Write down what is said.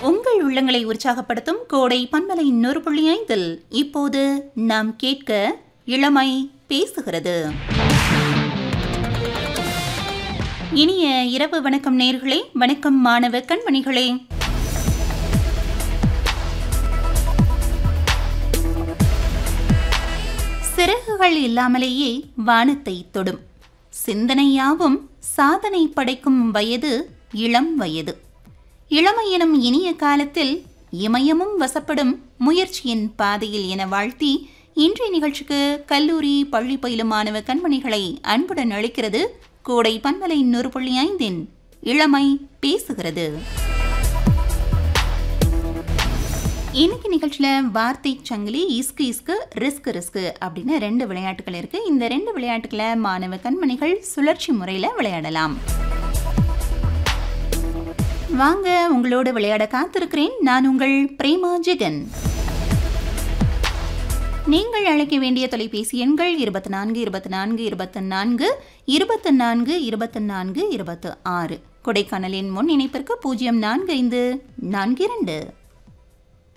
உங்கள் உள்ளங்களை உற்சாகப்படுத்தும் கோடை பன்மலை நூறு புள்ளி ஐந்தில் இப்போது நாம் கேட்க இளமை பேசுகிறது இனிய இரவு வணக்கம் நேர்களே வணக்கம் மாணவ கண்மணிகளே சிறகுகள் இல்லாமலேயே வானத்தை தொடும் சிந்தனையாவும் சாதனை படைக்கும் வயது இளம் வயது இளமை எனும் இனிய காலத்தில் இமயமும் வசப்படும் முயற்சியின் பாதையில் என வாழ்த்தி இன்றைய நிகழ்ச்சிக்கு கல்லூரி பள்ளி பயிலும் மாணவ கண்மணிகளை அன்புடன் அழைக்கிறது கோடை பன்மலை நூறு புள்ளி ஐந்தின் இளமை பேசுகிறது இன்னைக்கு நிகழ்ச்சியில் வார்த்தை சங்கிலி இஸ்கு இஸ்கு ரிஸ்க் ரிஸ்க் அப்படின்னு ரெண்டு விளையாட்டுகள் இருக்கு இந்த ரெண்டு விளையாட்டுகளை மாணவ கண்மணிகள் சுழற்சி முறையில் விளையாடலாம் வாங்க உங்களோடு விளையாட காத்திருக்கிறேன் நான் உங்கள் பிரேமா ஜெகன் நீங்கள் அழைக்க வேண்டிய தொலைபேசி எண்கள் இருபத்தி நான்கு இருபத்தி நான்கு இருபத்தி நான்கு இருபத்தி நான்கு இருபத்தி நான்கு இருபத்தி ஆறு கொடைக்கானலின் முன் இணைப்பிற்கு பூஜ்ஜியம் நான்கு ஐந்து நான்கு இரண்டு